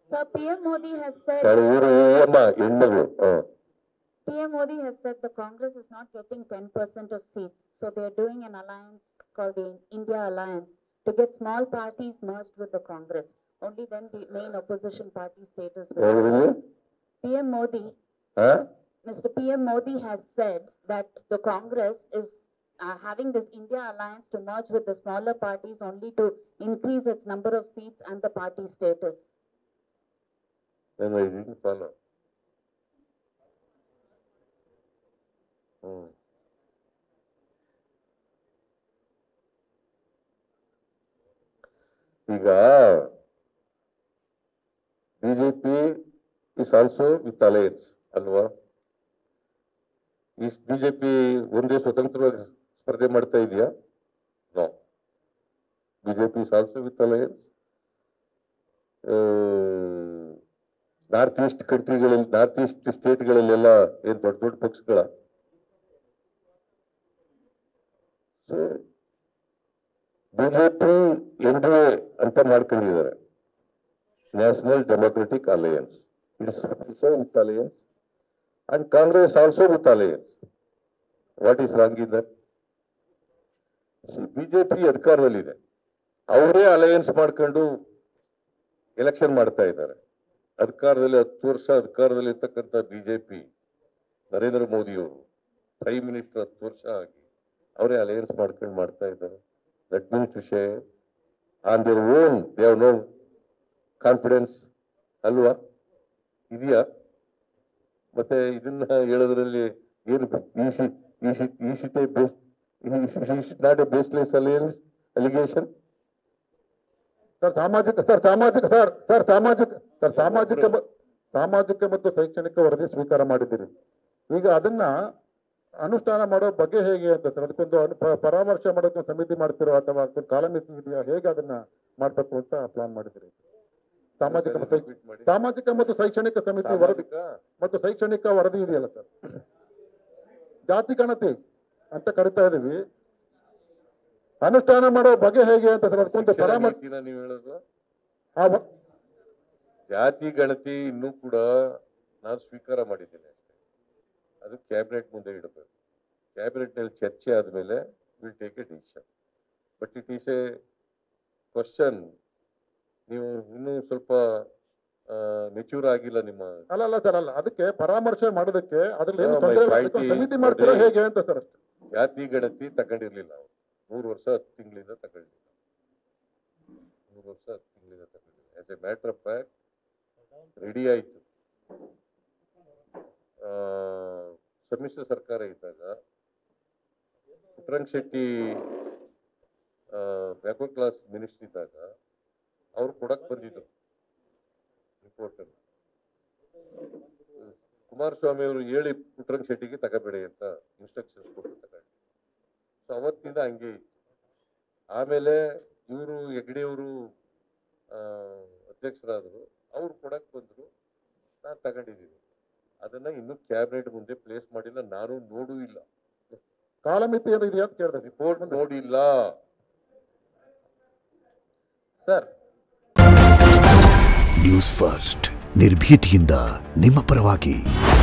Sir, PM Modi has said, sir ಇವರು ಅಮ್ಮ ಹೆಣ್ಮಗಳು ಹ PM Modi has said the Congress is not getting ten percent of seats. So they are doing an alliance called the India Alliance to get small parties merged with the Congress. Only then the main opposition party status will. ಹೇಳಿದ್ರಿ PM Modi, ಹಾ Mr. PM Modi has said that the Congress is uh, having this India Alliance to merge with the smaller parties only to increase its number of seats and the party status. ನಾನು ಇದನ್ನು follow hmm ಈಗ BJP is also with alliance ಅಲ್ವಾ ಈ BJP ಒಂದೇ ಸ್ವತಂತ್ರವಾಗಿ ಸ್ಪರ್ಧೆ ಮಾಡ್ತಾ ಇದೆಯಾ no BJP is also with alliance north east ಕಂಟ್ರಿಗಳಲ್ಲಿ ನಾರ್ತ್ ಈಸ್ಟ್ ಸ್ಟೇಟ್ಗಳಲ್ಲೆಲ್ಲ ಏನ್ ದೊಡ್ಡ ದೊಡ್ಡ ಪಕ್ಷಗಳ ಬಿಜೆಪಿ ಎನ್ ಡಿ ಎ ಅಂತ ಮಾಡ್ಕೊಂಡಿದ್ದಾರೆ national democratic alliance it's also with alliance and Congress also with alliance what is wrong in that BJP ಅಧಿಕಾರದಲ್ಲಿದೆ ಅವರೇ ಅಲಯನ್ಸ್ ಮಾಡ್ಕೊಂಡು ಎಲೆಕ್ಷನ್ ಮಾಡ್ತಾ ಇದ್ದಾರೆ ಅಧಿಕಾರದಲ್ಲಿ ಹತ್ತು ವರ್ಷ ಅಧಿಕಾರದಲ್ಲಿ ಇರ್ತಕ್ಕಂಥ ಬಿಜೆಪಿ ನರೇಂದ್ರ ಮೋದಿ ಅವರು ಪ್ರೈಮ್ ಮಿನಿಸ್ಟರ್ ಹತ್ತು ವರ್ಷ ಆಗಿ ಅವರೇ ಅಲಯನ್ಸ್ ಮಾಡ್ಕೊಂಡು ಮಾಡ್ತಾ ಇದ್ದಾರೆ that means to show on their own they have no confidence ಅಲ್ವಾ ಇದೆಯಾ ಮತ್ತೆ ಇದನ್ನ ಹೇಳೋದ್ರಲ್ಲಿ ಏನು ಈಸಿ ಈಸಿ ಈಸಿತೆ base not a baseless alliance allegation sir ಸಾಮಾಜಿಕ ಸರ್ ಸಾಮಾಜಿಕ ಸರ್ ಸರ್ ಸಾಮಾಜಿಕ ಸರ್ ಸಾಮಾಜಿಕ ಮ- ಸಾಮಾಜಿಕ ಮತ್ತು ಶೈಕ್ಷಣಿಕ ವರದಿ ಸ್ವೀಕಾರ ಮಾಡಿದ್ದೀರಿ ಈಗ ಅದನ್ನ ಅನುಷ್ಠಾನ ಮಾಡೋ ಬಗ್ಗೆ ಹೇಗೆ ಅಂತ ಸರ್ ಅದಕ್ಕೊಂದು ಅನು- ಪ- ಪರಾಮರ್ಶೆ ಮಾಡೋಕೆ ಒಂದು ಸಮಿತಿ ಮಾಡ್ತಿರೋ ಅಥವಾ ಅದಕ್ಕೊಂದು ಕಾಲಮಿತಿ ಇದೆಯಾ ಹೇಗೆ ಅದನ್ನ ಮಾಡ್ಬೇಕು ಅಂತ ಪ್ಲಾನ್ ಮಾಡಿದ್ದೀರಿ ಸಾಮಾಜಿಕ ಮತ್ತು ಶೈಕ್ಷ- ಸಾಮಾಜಿಕ ಮತ್ತು ಶೈಕ್ಷಣಿಕ ಸಮಿತಿ ವರದಿ ಮತ್ತು ಶೈಕ್ಷಣಿಕ ವರದಿ ಇದೆಯಲ್ಲ ಸರ್ ಜಾತಿ ಗಣತಿ ಅಂತ ಕರಿತಾ ಇದೀವಿ ಅನುಷ್ಠಾನ ಮಾಡೋ ಬಗೆ ಹೇಗೆ ಅಂತ ಸರ್ ಅದಕ್ಕೊಂದು ಪರಾಮರ್ಶೆ ನೀವು ಹೇಳೋದು ಆ ವ- ಜಾತಿ ಗಣತಿ ಇನ್ನೂ ಕೂಡ ನಾನು ಸ್ವೀಕಾರ ಮಾಡಿದ್ದೇನೆ ಅಷ್ಟೇ ಅದು ಕ್ಯಾಬಿನೆಟ್ ಮುಂದೆ ಇಡಬೇಕು ಕ್ಯಾಬಿನೆಟ್ ನಲ್ಲಿ ಚರ್ಚೆ ಆದ್ಮೇಲೆ will take a decision but it is a question ನೀವು ಇನ್ನೂ ಸ್ವಲ್ಪ ಮೆಚೂರ್ ಆಗಿಲ್ಲ ನಿಮ್ಮ ಅಲ್ಲ ಅಲ್ಲ ಸರ್ ಅಲ್ಲ ಅದಕ್ಕೆ ಪರಾಮರ್ಶೆ ಮಾಡೋದಕ್ಕೆ ಅದ್ರಲ್ಲಿ ಏನು No, my ತೊಂದರೆ ಇಲ್ಲ. point ಅದಕ್ಕೊಂದು is, ಸಮಿತಿ ಮಾಡ್ತೀರಾ ನೋಡಿ. ಹೇಗೆ ಅಂತ ಸರ್ ಅಷ್ಟೇ ಜಾತಿ ಗಣತಿ ತಗೊಂಡಿರ್ಲಿಲ್ಲ ಅವ್ರು ಮೂರು ವರ್ಷ ಹತ್ತು ತಿಂಗಳಿಂದ ತಗೊಂಡಿಲ್ಲ ಮೂರು ವರ್ಷ ಹತ್ತು ತಿಂಗಳಿಂದ ತಗೊಂಡಿಲ್ಲ as a matter of fact ready ಆಯ್ತು ಆ, ಸಮ್ಮಿಶ್ರ ಸರ್ಕಾರ ಇದ್ದಾಗ Puttarang Shetty backward class minister ಇದ್ದಾಗ ಅವ್ರು ಕೊಡಕ್ ಬಂದಿದ್ರು ರಿಪೋರ್ಟ್ ಅನ್ನು ಕುಮಾರಸ್ವಾಮಿ ಅವರು ಹೇಳಿ ಪುಟ್ಟರಂಗ್ ಶೆಟ್ಟಿಗೆ ತಗೋಬೇಡಿ ಅಂತ ಇನ್ಸ್ಟ್ರಕ್ಷನ್ಸ್ ಕೊಟ್ಟು ತಗೊಂಡು ಸೊ ಅವತ್ತಿಂದ ಹಂಗೆ ಇತ್ತು ಆಮೇಲೆ ಇವರು ಹೆಗ್ಡೆಯವರು ಅಧ್ಯಕ್ಷರಾದರು ಅವ್ರು ಕೊಡಕ್ ಬಂದ್ರು ನಾನು ತಗೊಂಡಿದ್ದೀನಿ ಅದನ್ನ ಇನ್ನು ಕ್ಯಾಬಿನೆಟ್ ಮುಂದೆ ಪ್ಲೇಸ್ ಮಾಡಿಲ್ಲ ನಾನು ನೋಡೂ ಇಲ್ಲ ಕಾಲಮಿತಿ ಏನು ಇದೆಯಾ ಅಂತ ಕೇಳಿದೆ ರಿಪೋರ್ಟ್ ನೋಡಿಲ್ಲ ಸರ್ ನ್ಯೂಸ್ ಫಸ್ಟ್ ನಿರ್ಭೀತಿಯಿಂದ ನಿಮ್ಮ ಪರವಾಗಿ